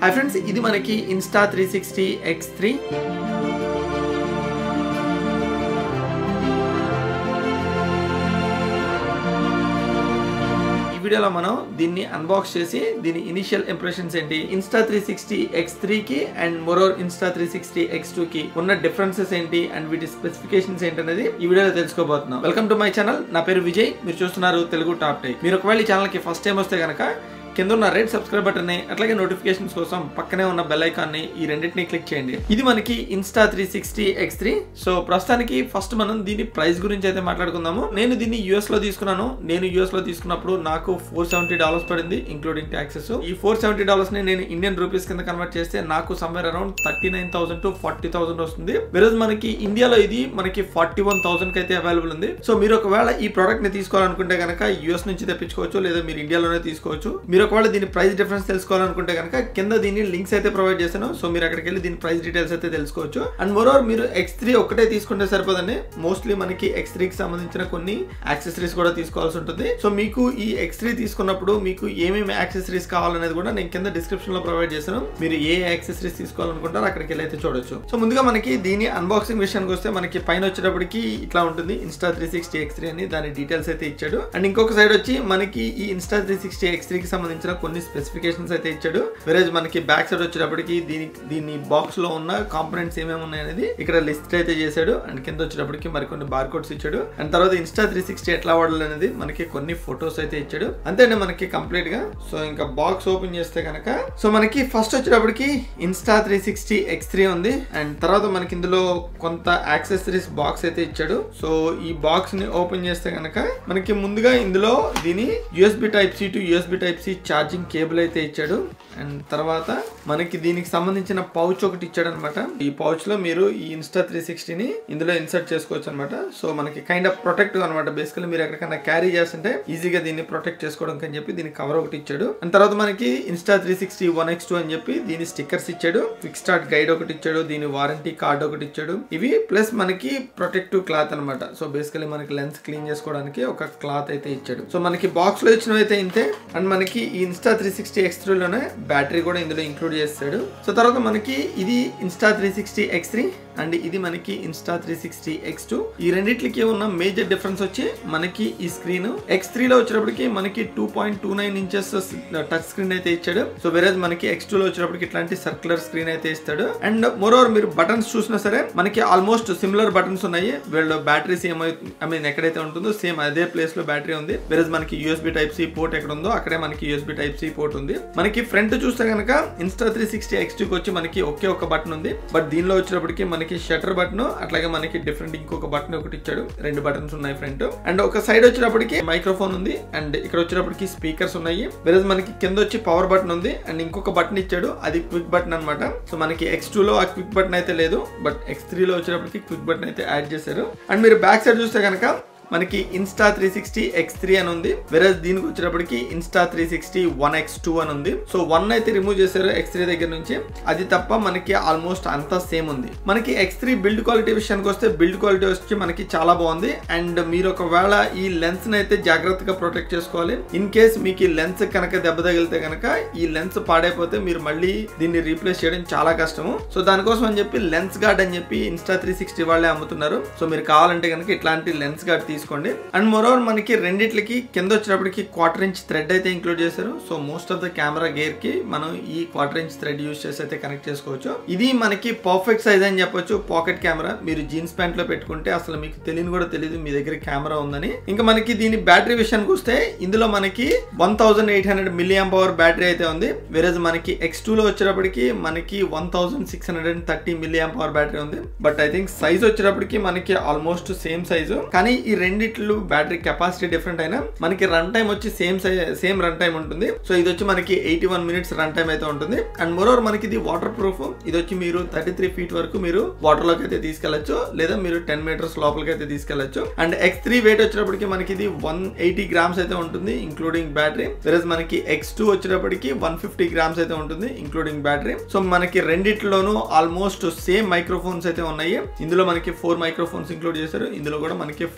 Hi friends ఇది మనకి Insta three sixty X three ఈ వీడియోలో మనం దీన్ని అన్బాక్స్ చేసి దీని ఇనిషియల్ ఇంప్రెషన్స్ ఏంటి Insta three sixty X three కి and moreover Insta three sixty X two కి ఉన్న డిఫరెన్సెస్ ఏంటి అండ్ వీటి స్పెసిఫికేషన్స్ ఏంటి అనేది ఈ వీడియోలో తెలుసుకోబోతున్నాం వెల్కమ్ టు మై ఛానల్ నా పేరు విజయ్ మీరు చూస్తున్నారు తెలుగు టాప్ టైక్ మీరు ఒకవేళ ఈ ఛానల్ కి ఫస్ట్ టైం వస్తే కనుక కింద ఉన్న రెడ్ సబ్స్క్రైబ్ బటన్ ని అట్లాగే నోటిఫికేషన్స్ కోసం పక్కనే ఉన్న బెల్ ఐకాన్ ని ఈ రెండింటిని క్లిక్ చేయండి ఇది మనకి Insta three sixty X three so ప్రస్తుతానికి ఫస్ట్ మనం దీని ప్రైస్ గురించి అయితే మాట్లాడుకుందాము నేను దీన్ని యూఎస్ లో తీసుకున్నాను నేను యూఎస్ లో తీసుకున్నప్పుడు నాకు ఫోర్ సెవెంటీ డాలర్స్ పడింది ఇంక్లూడింగ్ ట్యాక్సెస్ ఈ ఫోర్ సెవెంటీ డాలర్స్ ని నేను ఇండియన్ రూపీస్ కింద కన్వర్ట్ చేస్తే నాకు somewhere around thirty nine thousand to forty thousand వస్తుంది వెరజ్ మనకి ఇండియాలో ఇది మనకి ఫార్టీ వన్ థౌసండ్ కి అయితే అవైలబుల్ ఉంది సో మీరు ఒకవేళ ఈ ప్రోడక్ట్ ని తీసుకోవాలనుకుంటే కనుక యూఎస్ నుంచి తెప్పించుకోవచ్చు లేదా మీరు ఇండియాలోనే తీసుకోవచ్చు మీరు ఒకవేళ దీని ప్రైస్ డిఫరెన్స్ తెలుసుకోవాలనుకుంటే కనుక కింద దీని లింక్స్ అయితే ప్రొవైడ్ చేశాను సో మీరు అక్కడికి వెళ్ళి దీని ప్రైస్ డీటెయిల్స్ అయితే తెలుసుకోవచ్చు అండ్ మోరోవర్ మీరు ఎక్స్ త్రీ ఒకటే తీసుకుంటే సరిపోదండి మోస్ట్లీ మనకి ఎక్స్ త్రీకి సంబంధించిన కొన్ని యాక్సెసరీస్ కూడా తీసుకోవాల్సి ఉంటుంది సో మీకు ఈ ఎక్స్ త్రీ తీసుకున్నప్పుడు మీకు ఏమేమి యాక్సెసరీస్ కావాలనేది కూడా నేను కింద డిస్క్రిప్షన్ లో ప్రొవైడ్ చేశాను మీరు ఏ యాక్సెసరీస్ తీసుకోవాలనుకుంటారో అక్కడికి వెళ్ళి అయితే చూడొచ్చు సో ముందుగా మనకి దీని అన్బాక్సింగ్ విషయానికి వస్తే మనకి పైన వచ్చేటప్పటికి ఇట్లా ఉంటుంది Insta three sixty X three అని దాని డీటెయిల్స్ అయితే ఇచ్చాడు అండ్ ఇంకొక సైడ్ వచ్చి మనకి ఈ ఇన్స్టా త్రీ సిక్స్టీ ఎక్స్ త్రీకి సంబంధించిన కొన్ని స్పెసిఫికేషన్స్ అయితే ఇచ్చాడు వెరేజ్ మనకి బ్యాక్ సైడ్ వచ్చేటప్పటికి దీని దీని బాక్స్ లో ఉన్న కాంపనెంట్స్ ఏమేమి ఉన్నాయి అనేది ఇక్కడ లిస్ట్ అయితే చేశాడు అండ్ కింద వచ్చేటప్పటికి మరికొన్ని బార్ కోడ్స్ ఇచ్చాడు అండ్ తర్వాత ఇన్స్టా త్రీ సిక్స్టీ ఎట్లా వాడాలి అనేది మనకి కొన్ని ఫొటోస్ అయితే ఇచ్చాడు అంతేనే మనకి కంప్లీట్ గా సో ఇంకా బాక్స్ ఓపెన్ చేస్తే కనుక సో మనకి ఫస్ట్ వచ్చేటప్పటికి Insta three sixty X three ఉంది అండ్ తర్వాత మనకి ఇందులో కొంత యాక్సెసరీస్ బాక్స్ అయితే ఇచ్చాడు సో ఈ బాక్స్ ని ఓపెన్ చేస్తే కనుక మనకి ముందుగా ఇందులో దీని USB type C to USB type C charging cable అయితే ఇచ్చాడు అండ్ తర్వాత మనకి దీనికి సంబంధించిన పౌచ్ ఒకటి ఇచ్చాడు అనమాట ఈ పౌచ్ లో మీరు ఈ ఇన్స్టా త్రీ సిక్స్టీని ఇందులో ఇన్సర్ట్ చేసుకోవచ్చు అనమాట సో మనకి కైండ్ ఆఫ్ ప్రొటెక్ట్ అనమాట బేసికలీ మీరు ఎక్కడికైనా క్యారీ చేస్తుంటే ఈజీగా దీన్ని ప్రొటెక్ట్ చేసుకోవడం అని చెప్పి దీనికి కవర్ ఒకటి ఇచ్చాడు అండ్ తర్వాత మనకి Insta three sixty one X two అని చెప్పి దీని స్టిక్కర్స్ ఇచ్చాడు క్విక్ స్టార్ట్ గైడ్ ఒకటి ఇచ్చాడు దీని వారంటీ కార్డ్ ఒకటి ఇచ్చాడు ఇవి ప్లస్ మనకి ప్రొటెక్టివ్ క్లాత్ అనమాట సో బేసికలీ మనకి లెన్స్ క్లీన్ చేసుకోవడానికి ఒక క్లాత్ అయితే ఇచ్చాడు సో మనకి బాక్స్ లో ఇచ్చినవి అయితే ఇంతే అండ్ మనకి ఈ ఇన్స్టా త్రీ సిక్స్టీ ఎక్స్ త్రీలోనే బ్యాటరీ కూడా ఇందులో ఇంక్లూడ్ చేస్తాడు సో తర్వాత మనకి ఇది Insta three sixty X three and ఇది మనకి Insta three sixty X two ఈ రెండిట్లకి ఉన్న మేజర్ డిఫరెన్స్ వచ్చి మనకి ఈ స్క్రీన్ ఎక్స్ త్రీలో వచ్చేటప్పటికి మనకి two point two nine inches touch screen అయితే ఇచ్చాడు సో వేరే మనకి ఎక్స్ టూ లో వచ్చేటప్పటికి ఇట్లాంటి సర్క్యులర్ స్క్రీన్ అయితే ఇస్తాడు అండ్ మోర్ ఓవర్ మీరు బటన్స్ చూసినా సరే మనకి ఆల్మోస్ట్ సిమిలర్ బటన్స్ ఉన్నాయి వీళ్ళు బ్యాటరీ సేమ్ ఐ మీన్ ఎక్కడైతే ఉంటుందో సేమ్ అదే ప్లేస్ లో బ్యాటరీ ఉంది వేరే మనకి యూఎస్బి టైప్ సి పోర్ట్ ఎక్కడ ఉందో అక్కడే మనకి యూఎస్బి టైప్ సి పోర్ట్ ఉంది మనకి ఫ్రంట్ చూస్తే కనుక ఇన్స్టా త్రీ సిక్స్టీ ఎక్స్ టూకి వచ్చి మనకి ఒకే ఒక బటన్ ఉంది బట్ దీనిలో వచ్చేటప్పటికి మనకి షటర్ బటన్ అట్లాగే మనకి డిఫరెంట్ ఇంకొక బటన్ ఒకటి ఇచ్చాడు రెండు బటన్స్ ఉన్నాయి ఫ్రంట్ అండ్ ఒక సైడ్ వచ్చేటప్పటికి మైక్రోఫోన్ ఉంది అండ్ ఇక్కడ వచ్చేటప్పటికి స్పీకర్స్ ఉన్నాయి వేరే మనకి కింద వచ్చి పవర్ బటన్ ఉంది అండ్ ఇంకొక బటన్ ఇచ్చాడు అది క్విక్ బటన్ అనమాట సో మనకి ఎక్స్ టూ లో ఆ క్విక్ బటన్ అయితే లేదు బట్ ఎక్స్ త్రీ లో వచ్చేటప్పటికి క్విక్ బటన్ అయితే యాడ్ చేశారు అండ్ మీరు బ్యాక్ సైడ్ చూస్తే కనుక మనకి Insta three sixty X three అని ఉంది వేరే దీనికి వచ్చేటప్పటికి Insta three sixty one X two అని ఉంది సో వన్ అయితే రిమూవ్ చేశారు ఎక్స్ త్రీ దగ్గర నుంచి అది తప్ప మనకి ఆల్మోస్ట్ అంతా సేమ్ ఉంది మనకి ఎక్స్ త్రీ బిల్డ్ క్వాలిటీ విషయానికి వస్తే బిల్డ్ క్వాలిటీ వచ్చి మనకి చాలా బాగుంది అండ్ మీరు ఒకవేళ ఈ లెన్స్ అయితే జాగ్రత్తగా ప్రొటెక్ట్ చేసుకోవాలి ఇన్ కేస్ మీకు ఈ లెన్స్ కనుక దెబ్బ తగిలితే కనుక ఈ లెన్స్ పాడైపోతే మీరు మళ్ళీ దీన్ని రీప్లేస్ చేయడం చాలా కష్టము సో దానికోసం అని చెప్పి లెన్స్ గార్డ్ అని చెప్పి ఇన్స్టా త్రీ సిక్స్టీ వాళ్ళే అమ్ముతున్నారు సో మీరు కావాలంటే కనుక ఇట్లాంటి లెన్స్ గార్డ్ తీసుకోండి అండ్ మోరోవర్ మనకి రెండిట్లకి కింద వచ్చినప్పటికి క్వార్టర్ ఇంచ్ థ్రెడ్ అయితే ఇంక్లూడ్ చేశారు so most of the camera gear కి మనం ఈ క్వార్టర్ ఇంచ్ థ్రెడ్ యూస్ చేసి అయితే కనెక్ట్ చేసుకోవచ్చు ఇది మనకి పర్ఫెక్ట్ సైజ్ అని చెప్పొచ్చు పాకెట్ కెమెరా మీరు జీన్స్ ప్యాంట్ లో పెట్టుకుంటే అసలు మీకు తెలియని కూడా తెలియదు మీ దగ్గర కెమెరా ఉందని ఇంకా మనకి దీని బ్యాటరీ విషయానికి వస్తే ఇందులో మనకి one thousand eight hundred milliamp power battery అయితే ఉంది వేరే మనకి ఎక్స్ టూ లో వచ్చేటప్పటికి మనకి one thousand six hundred and thirty milliamp power battery ఉంది బట్ ఐ థింక్ సైజ్ వచ్చేటప్పటికి మనకి ఆల్మోస్ట్ సేమ్ సైజు కానీ ఈ రెండిట్లు బ్యాటరీ కెపాసిటీ డిఫరెంట్ అయినా మనకి రన్ టైం వచ్చి సేమ్ సేమ్ రన్ టైం ఉంటుంది సో ఇది వచ్చి మనకి eighty one minutes run time అయితే ఉంటుంది అండ్ మోరోవర్ మనకి ఇది వాటర్ ప్రూఫ్ ఇది వచ్చి మీరు థర్టీ త్రీ ఫీట్ వరకు మీరు వాటర్ లోకి అయితే తీసుకెళ్లొచ్చు లేదా మీరు టెన్ మీటర్స్ లోపలికి అయితే తీసుకెళ్లొచ్చు అండ్ ఎక్స్ త్రీ వెయిట్ వచ్చేటప్పటికి మనకి ఇది వన్ ఎయిటీ గ్రామ్స్ అయితే ఉంటుంది ఇంక్లూడింగ్ బ్యాటరీ వెరస్ మనకి ఎక్స్ టూ వచ్చేటప్పటికి వన్ ఫిఫ్టీ గ్రామ్స్ అయితే ఉంటుంది ఇంక్లూడింగ్ బ్యాటరీ సో మనకి రెండిట్లోనూ ఆల్మోస్ట్ సేమ్ మైక్రోఫోన్స్ అయితే ఉన్నాయి ఇందులో మనకి ఫోర్ మైక్రోఫోన్స్ ఇంక్లూడ్ చేశారు ఇందులో కూడా మనకి ఫోర్ మైక్రో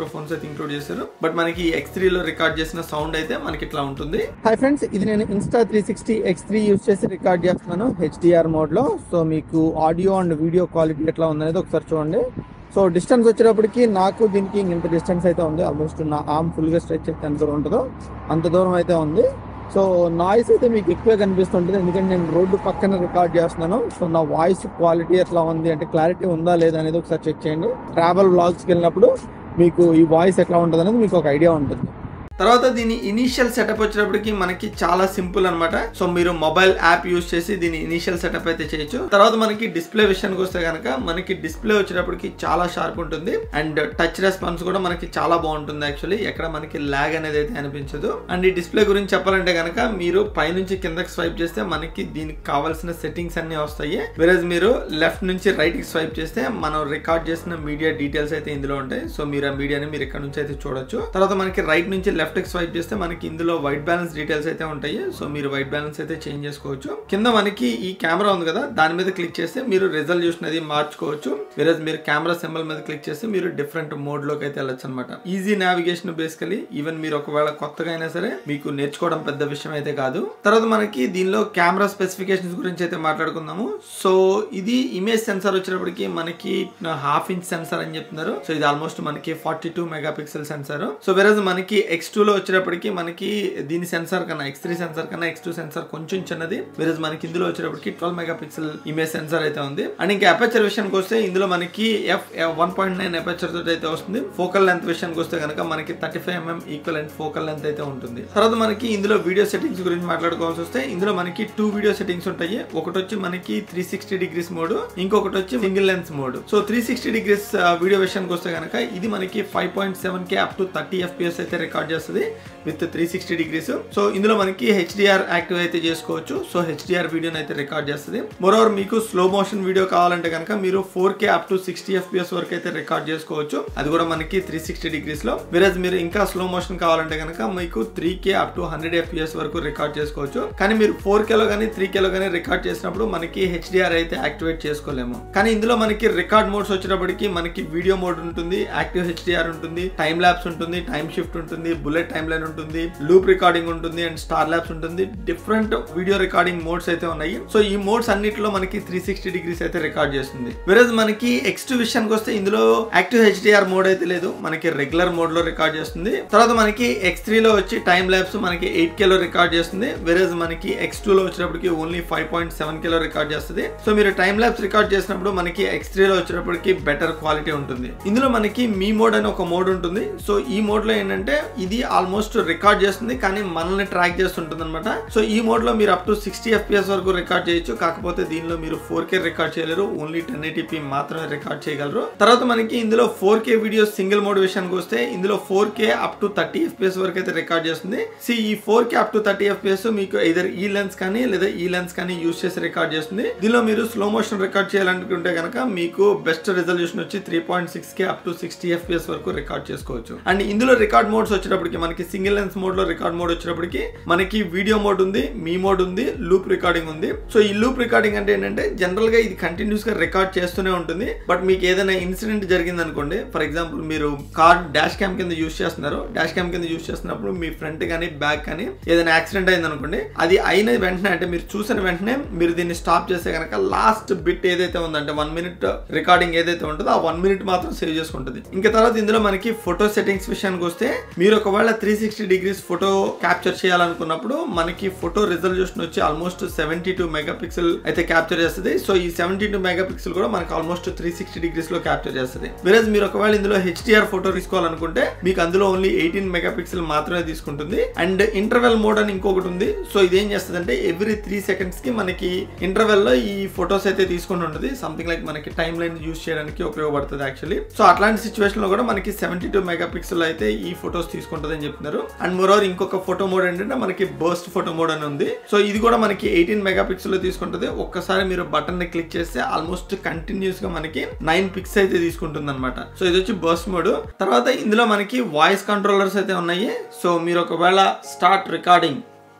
మైక్రోఫోన్స్ అయితే ఇంక్లూడ్ చేశారు బట్ మనకి ఎక్స్ త్రీ లో రికార్డ్ చేసిన సౌండ్ అయితే మనకి ఇట్లా ఉంటుంది హాయ్ ఫ్రెండ్స్ ఇది నేను Insta three sixty X three use చేసి రికార్డ్ చేస్తున్నాను హెచ్డిఆర్ మోడ్ లో సో మీకు ఆడియో అండ్ వీడియో క్వాలిటీ ఎట్లా ఉందనేది ఒకసారి చూడండి సో డిస్టెన్స్ వచ్చేటప్పటికి నాకు దీనికి ఇంత డిస్టెన్స్ అయితే ఉంది ఆల్మోస్ట్ నా ఆర్మ్ ఫుల్ గా స్ట్రెచ్ అయితే ఎంత దూరం ఉంటుందో అంత దూరం అయితే ఉంది సో నాయిస్ అయితే మీకు ఎక్కువే కనిపిస్తుంటుంది ఎందుకంటే నేను రోడ్డు పక్కన రికార్డ్ చేస్తున్నాను సో నా వాయిస్ క్వాలిటీ ఎట్లా ఉంది అంటే క్లారిటీ ఉందా లేదా అనేది ఒకసారి చెక్ చేయండి ట్రావెల్ వ్లాగ్స్కి వెళ్ళినప్పుడు మీకు ఈ వాయిస్ ఎట్లా ఉంటుంది అనేది మీకు ఒక ఐడియా ఉంటుంది తర్వాత దీని ఇనీషియల్ సెటప్ వచ్చేటప్పటికి మనకి చాలా సింపుల్ అనమాట సో మీరు మొబైల్ యాప్ యూస్ చేసి దీని ఇనీషియల్ సెటప్ అయితే చేయొచ్చు తర్వాత మనకి డిస్ప్లే విషయానికి వస్తే కనుక మనకి డిస్ప్లే వచ్చేటప్పటికి చాలా షార్ప్ ఉంటుంది అండ్ టచ్ రెస్పాన్స్ కూడా మనకి చాలా బాగుంటుంది యాక్చువల్లీ ఎక్కడ మనకి ల్యాగ్ అనేది అయితే అనిపించదు అండ్ ఈ డిస్ప్లే గురించి చెప్పాలంటే కనుక మీరు పైనుంచి కిందకి స్వైప్ చేస్తే మనకి దీనికి కావాల్సిన సెట్టింగ్స్ అన్ని వస్తాయి వెరజ్ మీరు లెఫ్ట్ నుంచి రైట్ కి స్వైప్ చేస్తే మనం రికార్డ్ చేసిన మీడియా డీటెయిల్స్ అయితే ఇందులో ఉంటాయి సో మీరు ఆ మీడియాని మీరు ఇక్కడ నుంచి అయితే చూడొచ్చు తర్వాత మనకి రైట్ నుంచి లెఫ్ట్ కి స్వైప్ చేస్తే మనకి ఇందులో వైట్ బ్యాలెన్స్ డీటెయిల్స్ అయితే ఉంటాయి సో మీరు వైట్ బ్యాలెన్స్ అయితే చేంజ్ చేసుకోవచ్చు కింద మనకి ఈ కెమెరా ఉంది కదా దాని మీద క్లిక్ చేస్తే మీరు రిజల్యూషన్ అది మార్చుకోవచ్చు వేరే మీరు కెమెరా సింబల్ మీద క్లిక్ చేస్తే మీరు డిఫరెంట్ మోడ్ లోకి అయితే వెళ్ళొచ్చు అనమాట ఈజీ నావిగేషన్ బేసికలీ ఈవెన్ మీరు ఒకవేళ కొత్తగా అయినా సరే మీకు నేర్చుకోవడం పెద్ద విషయం అయితే కాదు తర్వాత మనకి దీనిలో కెమెరా స్పెసిఫికేషన్స్ గురించి అయితే మాట్లాడుకుందాము సో ఇది ఇమేజ్ సెన్సార్ వచ్చేటప్పటికి మనకి హాఫ్ ఇంచ్ సెన్సార్ అని చెప్తున్నారు సో ఇది ఆల్మోస్ట్ మనకి forty two mega megapixel sensor so whereas మనకి ఎక్స్ టూ లో వచ్చేటప్పటికి మనకి దీని సెన్సార్ కన్నా ఎక్స్ త్రీ సెన్సార్ కన్నా ఎక్స్ టూ సెన్సార్ కొంచెం చిన్నది వెరజ్ మనకి ఇందులో వచ్చేటప్పటికి twelve megapixel image sensor అయితే ఉంది అండ్ ఇంకా అపర్చర్ విషయానికి వస్తే ఇందులో మనకి F one point nine aperture తోటి అయితే వస్తుంది ఫోకల్ లెంత్ విషయానికి వస్తే కనుక మనకి thirty five mm equal and focal length అయితే ఉంటుంది తర్వాత మనకి ఇందులో వీడియో సెట్టింగ్స్ గురించి మాట్లాడుకోవాల్సి వస్తే ఇందులో మనకి టూ వీడియో సెట్టింగ్స్ ఉంటాయి ఒకటి వచ్చి మనకి త్రీ సిక్స్టీ డిగ్రీస్ మోడ్ ఇంకొకటి వచ్చి single lens mode so three sixty degrees video విషయానికి వస్తే కనుక ఇది మనకి five point seven K up to thirty FPS అయితే రికార్డ్ చేస్తుంది with three sixty degrees so ఇందులో మనకి హెచ్డిఆర్ యాక్టివ్ అయితే చేసుకోవచ్చు సో హెచ్డిఆర్ వీడియోని అయితే రికార్డ్ చేస్తుంది మోరోవర్ మీకు స్లో మోషన్ వీడియో కావాలంటే కనుక మీరు four K up to sixty FPS వరకు అయితే రికార్డ్ చేసుకోవచ్చు అది కూడా మనకి త్రీ సిక్స్టీ డిగ్రీస్ లో విరజ్ మీరు ఇంకా స్లో మోషన్ కావాలంటే కనుక మీకు three K up to hundred FPS వరకు రికార్డ్ చేసుకోవచ్చు కానీ మీరు ఫోర్ కేలో కానీ త్రీ కేలో కానీ రికార్డ్ చేసినప్పుడు మనకి హెచ్డిఆర్ అయితే యాక్టివేట్ చేసుకోలేము కానీ ఇందులో మనకి రికార్డ్ మోడ్స్ వచ్చేటప్పటికి మనకి వీడియో మోడ్ ఉంటుంది యాక్టివ్ హెచ్డిఆర్ ఉంటుంది టైం ల్యాబ్స్ ఉంటుంది టైం షిఫ్ట్ ఉంటుంది బుల్లెట్ టైం లైన్ ఉంటుంది లూప్ రికార్డింగ్ ఉంటుంది అండ్ స్టార్ ల్యాబ్స్ ఉంటుంది డిఫరెంట్ వీడియో రికార్డింగ్ మోడ్స్ అయితే ఉన్నాయి సో ఈ మోడ్స్ అన్నిటిలో మనకి త్రీ సిక్స్టీ డిగ్రీస్ అయితే రికార్డ్ చేస్తుంది వెరజ్ మనకి ఎక్స్ టూ విషయానికి వస్తే ఇందులో యాక్టివ్ హెచ్డిఆర్ మోడ్ అయితే లేదు మనకి రెగ్యులర్ మోడ్ లో రికార్డ్ చేస్తుంది తర్వాత మనకి ఎక్స్ త్రీ లో వచ్చి టైం ల్యాబ్స్ మనకి ఎయిట్ కే లో రికార్డ్ చేస్తుంది వెరజ్ మనకి ఎక్స్ టూ లో వచ్చినప్పటికి only five point seven K లో రికార్డ్ చేస్తుంది సో మీరు టైం ల్యాబ్స్ రికార్డ్ చేసినప్పుడు మనకి ఎక్స్ త్రీ లో వచ్చేటప్పటికి బెటర్ క్వాలిటీ ఉంటుంది ఇందులో మనకి మీ మోడ్ అని ఒక మోడ్ ఉంటుంది సో ఈ మోడ్ లో ఏంటంటే ఇది ఆల్మోస్ట్ రికార్డ్ చేస్తుంది కానీ మనల్ని ట్రాక్ చేస్తుంటుంది అనమాట సో ఈ మోడ్ లో మీరు అప్ టు సిక్స్టీ ఎఫ్పిఎస్ వరకు రికార్డ్ చేయొచ్చు కాకపోతే దీనిలో మీరు ఫోర్ కే రికార్డ్ చేయలేరు ఓన్లీ టెన్ ఎయిటీపీ మాత్రమే రికార్డ్ చేయగలరు తర్వాత మనకి ఇందులో four K video single mode విషయానికి వస్తే ఇందులో four K up to thirty FPS వరకు అయితే రికార్డ్ చేస్తుంది సి ఈ four K up to thirty FPS మీకు ఇదర్ ఈ లెన్స్ కానీ లేదా ఈ లెన్స్ కానీ యూస్ చేసి రికార్డ్ చేస్తుంది దీనిలో మీరు స్లో మోషన్ రికార్డ్ చేయాలనుకుంటే కనుక మీకు బెస్ట్ రిజల్యూషన్ వచ్చి three point six K up to sixty FPS వరకు రికార్డ్ చేసుకోవచ్చు అండ్ ఇందులో రికార్డ్ మోడ్స్ వచ్చేటప్పటికి మనకి సింగిల్ లెన్స్ మోడ్ లో రికార్డ్ మోడ్ వచ్చేటప్పటికి మనకి వీడియో మోడ్ ఉంది మీ మోడ్ ఉంది లూప్ రికార్డింగ్ ఉంది సో ఈ లూప్ రికార్డింగ్ అంటే ఏంటంటే జనరల్ గా ఇది కంటిన్యూస్ గా రికార్డ్ చేస్తూనే ఉంటుంది బట్ మీకు ఏదైనా ఇన్సిడెంట్ జరిగింది అనుకోండి ఫర్ ఎగ్జాంపుల్ మీరు కార్ డాష్ క్యామ్ కింద యూస్ చేస్తున్నారు డాష్ క్యామ్ కింద యూస్ చేస్తున్నప్పుడు మీ ఫ్రంట్ కానీ బ్యాక్ కానీ ఏదైనా యాక్సిడెంట్ అయింది అనుకోండి అది అయిన వెంటనే అంటే మీరు చూసిన వెంటనే మీరు దీన్ని స్టాప్ చేస్తే కనుక లాస్ట్ బిట్ ఏదైతే ఉందంటే వన్ మినిట్ రికార్డింగ్ ఏదైతే ఉంటుందో ఆ వన్ మినిట్ మాత్రం సేవ్ చేసుకుంటుంది ఇంకా తర్వాత ఇందులో మనకి ఫోటో సెట్టింగ్స్ విషయానికి వస్తే మీరు ఒకవేళ three sixty degrees photo capture చేయాలనుకున్నప్పుడు మనకి ఫోటో రిజల్యూషన్ వచ్చి almost seventy two mega pixel అయితే క్యాప్చర్ చేస్తుంది సో ఈ సెవెంటీ టూ మెగా పిక్సెల్ కూడా మనకి ఆల్మోస్ట్ త్రీ సిక్స్టీ డిగ్రీస్ లో క్యాప్చర్ చేస్తుంది వెరజ్ మీరు ఒకవేళ ఇందులో హెచ్డిఆర్ ఫోటో తీసుకోవాలనుకుంటే మీకు అందులో ఓన్లీ ఎయిటీన్ మెగా పిక్సెల్ మాత్రమే తీసుకుంటుంది అండ్ ఇంటర్వెల్ మోడ్ అని ఇంకొకటి ఉంది సో ఇదేం చేస్తుంది అంటే ఎవ్రీ త్రీ సెకండ్స్ కి మనకి ఇంటర్వెల్ లో ఈ ఫొటోస్ అయితే తీసుకుంటూ ఉంటుంది సంథింగ్ లైక్ మనకి టైం లైన్ యూస్ చేయడానికి ఉపయోగపడుతుంది యాక్చువల్లీ సో అట్లాంటి సిచ్యువేషన్ లో కూడా మనకి సెవెంటీ టూ మెగా పిక్సెల్ అయితే ఈ ఫొటోస్ తీసుకుంటుంది అని చెప్తున్నారు అండ్ మోరోవర్ ఇంకొక ఫోటో మోడ్ ఏంటంటే మనకి బర్స్ట్ ఫోటో మోడ్ అని ఉంది సో ఇది కూడా మనకి ఎయిటీన్ మెగా పిక్సెల్ లో తీసుకుంటుంది ఒక్కసారి మీరు బటన్ ని క్లిక్ చేస్తే ఆల్మోస్ట్ కంటిన్యూస్ గా మనకి నైన్ పిక్స్ అయితే తీసుకుంటుంది అనమాట సో ఇది వచ్చి బర్స్ట్ మోడ్ తర్వాత ఇందులో మనకి వాయిస్ కంట్రోలర్స్ అయితే ఉన్నాయి సో మీరు ఒకవేళ స్టార్ట్ రికార్డింగ్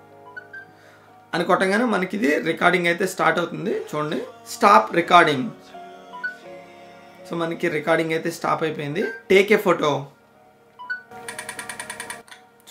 అని కొట్టగానే మనకి ఇది రికార్డింగ్ అయితే స్టార్ట్ అవుతుంది చూడండి స్టాప్ రికార్డింగ్ సో మనకి రికార్డింగ్ అయితే స్టాప్ అయిపోయింది టేక్ ఏ ఫోటో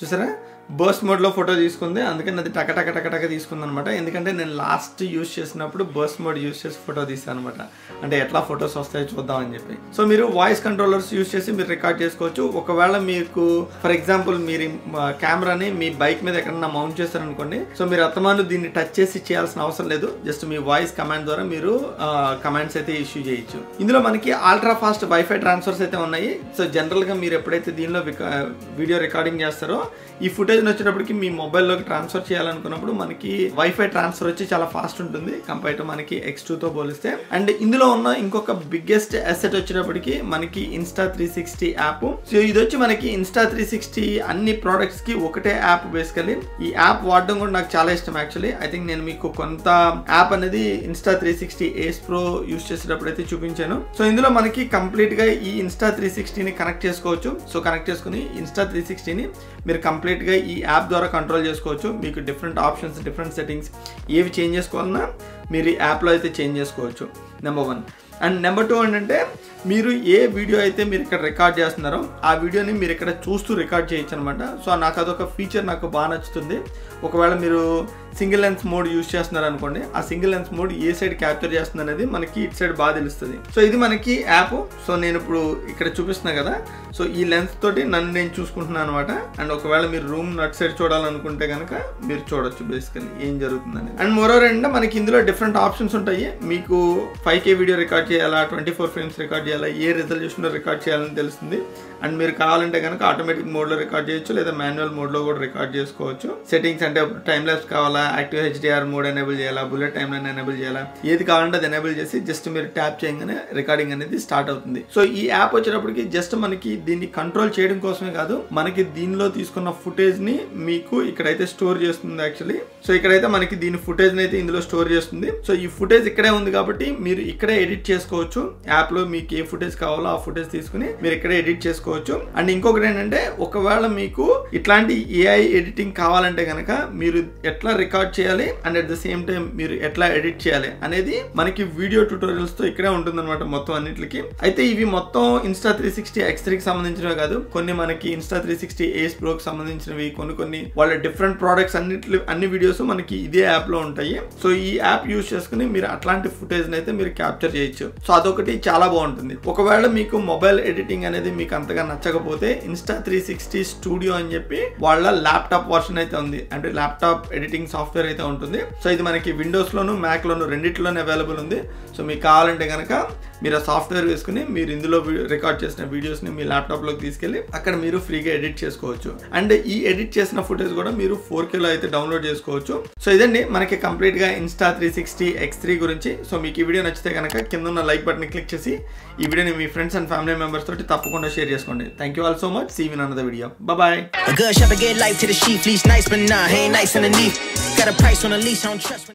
చూసారా బర్స్ట్ మోడ్లో ఫోటో తీసుకుంది అందుకని అది టక టక టక టక తీసుకుంది అనమాట ఎందుకంటే నేను లాస్ట్ యూస్ చేసినప్పుడు బర్స్ట్ మోడ్ యూస్ చేసి ఫోటో తీస్తాను అనమాట అంటే ఎట్లా ఫొటోస్ వస్తాయో చూద్దామని చెప్పి సో మీరు వాయిస్ కంట్రోలర్స్ యూస్ చేసి మీరు రికార్డ్ చేసుకోవచ్చు ఒకవేళ మీకు ఫర్ ఎగ్జాంపుల్ మీరు కెమెరాని మీ బైక్ మీద ఎక్కడన్నా మౌంట్ చేస్తారనుకోండి సో మీరు అత్తమాను దీన్ని టచ్ చేసి చేయాల్సిన అవసరం లేదు జస్ట్ మీ వాయిస్ కమాండ్ ద్వారా మీరు కమాండ్స్ అయితే ఇష్యూ చేయొచ్చు ఇందులో మనకి అల్ట్రా ఫాస్ట్ వైఫై ట్రాన్స్ఫర్స్ అయితే ఉన్నాయి సో జనరల్గా మీరు ఎప్పుడైతే దీనిలో వీడియో రికార్డింగ్ చేస్తారో ఈ ఫుటేజ్ వచ్చేటప్పటికి మీ మొబైల్లోకి ట్రాన్స్ఫర్ చేయాలనుకున్నప్పుడు మనకి వైఫై ట్రాన్స్ఫర్ వచ్చి చాలా ఫాస్ట్ ఉంటుంది కంపేర్ టు మనకి ఎక్స్ తో పోలిస్తే అండ్ ఇందులో ఉన్న ఇంకొక బిగ్గెస్ట్ అసెట్ వచ్చేటప్పటికి మనకి Insta three sixty app so ఇది వచ్చి మనకి ఇన్స్టా త్రీ సిక్స్టీ అన్ని ప్రోడక్ట్స్ కి ఒకటే యాప్ బేసికలీ ఈ యాప్ వాడడం కూడా నాకు చాలా ఇష్టం యాక్చువల్లీ ఐ థింక్ నేను మీకు కొంత యాప్ అనేది Insta three sixty Ace Pro use చేసేటప్పుడు అయితే చూపించాను సో ఇందులో మనకి కంప్లీట్ గా ఈ ఇన్స్టా త్రీ సిక్స్టీని కనెక్ట్ చేసుకోవచ్చు సో కనెక్ట్ చేసుకుని ఇన్స్టా త్రీ సిక్స్టీని మీరు కంప్లీట్ గా ఈ యాప్ ద్వారా కంట్రోల్ చేసుకోవచ్చు మీకు డిఫరెంట్ ఆప్షన్స్ డిఫరెంట్ సెట్టింగ్స్ ఏవి చేంజ్ చేసుకోవాలన్నా మీరు ఈ యాప్లో అయితే చేంజ్ చేసుకోవచ్చు number one and number two ఏంటంటే మీరు ఏ వీడియో అయితే మీరు ఇక్కడ రికార్డ్ చేస్తున్నారో ఆ వీడియోని మీరు ఇక్కడ చూస్తూ రికార్డ్ చేయొచ్చు అనమాట సో నాకు అదొక ఫీచర్ నాకు బాగా నచ్చుతుంది ఒకవేళ మీరు సింగిల్ లెన్స్ మోడ్ యూస్ చేస్తున్నారు అనుకోండి ఆ సింగిల్ లెన్స్ మోడ్ ఏ సైడ్ క్యాప్చర్ చేస్తుంది అనేది మనకి ఇటు సైడ్ బాగా తెలుస్తుంది సో ఇది మనకి యాప్ సో నేను ఇప్పుడు ఇక్కడ చూపిస్తున్నా కదా సో ఈ లెన్స్ తోటి నన్ను నేను చూసుకుంటున్నాను అనమాట అండ్ ఒకవేళ మీరు రూమ్ నట్ సైడ్ చూడాలనుకుంటే కనుక మీరు చూడొచ్చు బేసికలీ ఏం జరుగుతుందని అండ్ మోరోవర్ ఏంటంటే మనకి ఇందులో డిఫరెంట్ ఆప్షన్స్ ఉంటాయి మీకు ఫైవ్ కే వీడియో రికార్డ్ చేయాలా ట్వంటీ ఫోర్ ఫ్రేమ్స్ రికార్డ్ చేయాలా ఏ రిజల్యూషన్లో రికార్డ్ చేయాలని తెలుస్తుంది అండ్ మీరు కావాలంటే కనుక ఆటోమేటిక్ మోడ్లో రికార్డ్ చేయొచ్చు లేదా మాన్యువల్ మోడ్లో కూడా రికార్డ్ చేసుకోవచ్చు సెట్టింగ్స్ అంటే టైం ల్యాబ్స్ కావాలా యాక్టివ్ హెచ్డిఆర్ మోడ్ ఎనేబుల్ చేయాలా బుల్లెట్ టైం లైన్ ఎనేబుల్ చేయాలా ఏది కావాలంటే అది ఎనేబుల్ చేసి జస్ట్ మీరు ట్యాప్ చేయగానే రికార్డింగ్ అనేది స్టార్ట్ అవుతుంది సో ఈ యాప్ వచ్చేటప్పటికి జస్ట్ మనకి దీన్ని కంట్రోల్ చేయడం కోసమే కాదు మనకి దీనిలో తీసుకున్న ఫుటేజ్ ని మీకు ఇక్కడైతే స్టోర్ చేస్తుంది యాక్చువల్లీ సో ఇక్కడైతే మనకి దీని ఫుటేజ్ అయితే ఇందులో స్టోర్ చేస్తుంది సో ఈ ఫుటేజ్ ఇక్కడే ఉంది కాబట్టి మీరు ఇక్కడే ఎడిట్ చేసుకోవచ్చు యాప్ లో మీకు ఏ ఫుటేజ్ కావాలో ఆ ఫుటేజ్ తీసుకుని మీరు ఇక్కడే ఎడిట్ చేసుకోవచ్చు అండ్ ఇంకొకటి ఏంటంటే ఒకవేళ మీకు ఇట్లాంటి ఏఐ ఎడిటింగ్ కావాలంటే కనుక మీరు ఎట్లా రికార్డ్ చేయాలి and at the same time మీరు ఎట్లా ఎడిట్ చేయాలి అనేది మనకి వీడియో ట్యూటోరియల్స్ తో ఇక్కడే ఉంటుందన్నమాట మొత్తం అన్నిటికి అయితే ఇవి మొత్తం ఇన్స్టా త్రీ సిక్స్టీ ఎక్స్ త్రీకి సంబంధించినవి కాదు కొన్ని మనకి ఇన్స్టా త్రీ సిక్స్టీ ఏస్ ప్రోకి సంబంధించినవి కొన్ని కొన్ని వాళ్ళ డిఫరెంట్ ప్రోడక్ట్స్ అన్నిటి అన్ని వీడియోస్ మనకి ఇదే యాప్ లో ఉంటాయి సో ఈ యాప్ యూస్ చేసుకుని మీరు అట్లాంటి ఫుటేజ్ అయితే మీరు క్యాప్చర్ చేయొచ్చు సో అదొకటి చాలా బాగుంటుంది ఒకవేళ మీకు మొబైల్ ఎడిటింగ్ అనేది మీకు అంతగా నచ్చకపోతే ఇన్స్టా త్రీ సిక్స్టీ స్టూడియో అని చెప్పి వాళ్ళ ల్యాప్టాప్ వర్షన్ అయితే ఉంది అంటే ల్యాప్టాప్ ఎడిటింగ్ సాఫ్ట్వేర్ అయితే ఉంటుంది సో ఇది మనకి విండోస్ లోను మ్యాక్ లోను రెండిట్లోనే అవైలబుల్ ఉంది సో మీకు కావాలంటే కనుక మీరు ఆ సాఫ్ట్వేర్ వేసుకుని మీరు ఇందులో రికార్డ్ చేసిన వీడియోస్ ని మీ ల్యాప్టాప్ లోకి తీసుకెళ్లి అక్కడ మీరు ఫ్రీగా ఎడిట్ చేసుకోవచ్చు అండ్ ఈ ఎడిట్ చేసిన ఫుటేజ్ కూడా మీరు ఫోర్ కేలో అయితే డౌన్లోడ్ చేసుకోవచ్చు సో ఇదండి మనకి కంప్లీట్ గా Insta three sixty X three గురించి సో మీకు ఈ వీడియో నచ్చితే కనుక కింద ఉన్న లైక్ బటన్ క్లిక్ చేసి ఈ వీడియోని మీ ఫ్రెండ్స్ అండ్ ఫ్యామిలీ మెంబర్స్ తోటి తప్పకుండా షేర్ చేసుకోండి thank you all so much see you in another video bye A good shepherd get life to the sheep, leash nice, but nah, he ain't nice underneath. Got a price on the leash, I don't trust.